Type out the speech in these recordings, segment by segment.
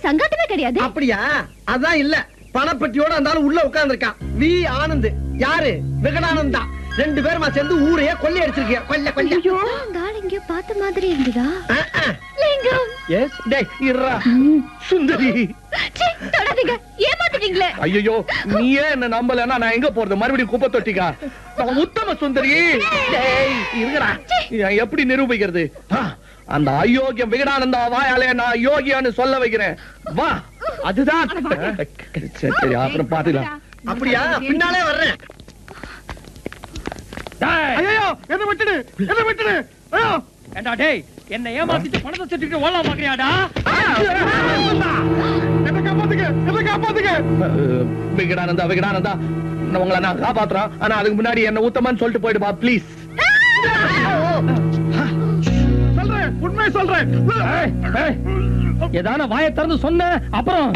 சங்காட்டமே கிடையாது அப்படியா அதான் இல்ல பணப்பட்டியோட அந்த ஆளு உள்ள உட்கார்ந்திருக்கான் வி ஆனந்த் யாரு விகடானந்தா ரெண்டு பேருமா சேர்ந்து ஊரையே கொள்ளை அடிச்சிருக்கீங்க கொல்ல கொல்ல ஐயோ அந்த ஆள் எங்கேயோ பார்த்த மாதிரி இருந்ததா லிங்கம் எஸ் டேய் இருடா சுந்தரி சீ, தொடாதீங்க ஏமாத்திட்டீங்களே ஐயோ நீயே என்ன நம்பலன்னா நான் எங்க போறது மறுபடியும் குப்பை தொட்டிக்கா நான் உத்தம சுந்தரி டேய், இருங்கடா நான் எப்படி நிரூபிக்கிறது ஆ, அந்த அயோக்கியம் விகடானந்தா வாயாலே நான் யோகியான்னு சொல்ல வைக்கிறேன் வா அதுதான் சரி சரி அப்புறம் பாத்துக்கலாம் அப்படியா பின்னாலே வர்றேன் ஐயோ என்ன விட்டுடு என்ன விட்டுடு ஐயோ ஏண்டா டேய் என்ன ஏமாத்திட்டு பணத்தை செட்டுட்டு ஓடலாம் பாக்குறியாடா என்ன காப்பாத்துங்க என்ன காப்பாத்துங்க அஹ், விகடானந்தா விகடானந்தா நான் உங்களை நான் காப்பாத்துறேன் ஆனா அதுக்கு முன்னாடி என்ன உத்தமன்னு சொல்லிட்டு போயிடுப்பா ப்ளீஸ் சொல்றேன் உண்மை சொல்றேன் ஏதான வாயை திறந்து சொன்ன அப்புறம்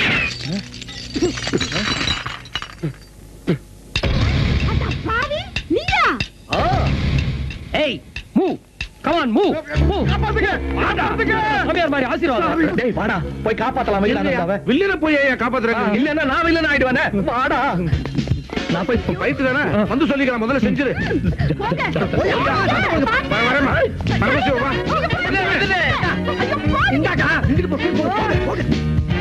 பாவி நீயா ஏய் மூ கமான் மூ மூ காப்பாத்துங்க காப்பாத்துங்க மாமியார் மாதிரி ஆசீர்வாதம் டேய் வாடா போய் காப்பாத்தலாம் விகடானந்தாவை வில்லின போய் ஏன் காப்பாத்துறாங்க இல்லன்னா நான் வில்லன் ஆயிடுவானே வாடா நான் போய் பைத்து தானே வந்து சொல்லிக்கிறேன் முதல்ல செஞ்சிரு வரேம்மா பரமசிவம் வா இந்தாக்கா இங்கிட்டு போ, போ, போ, போ.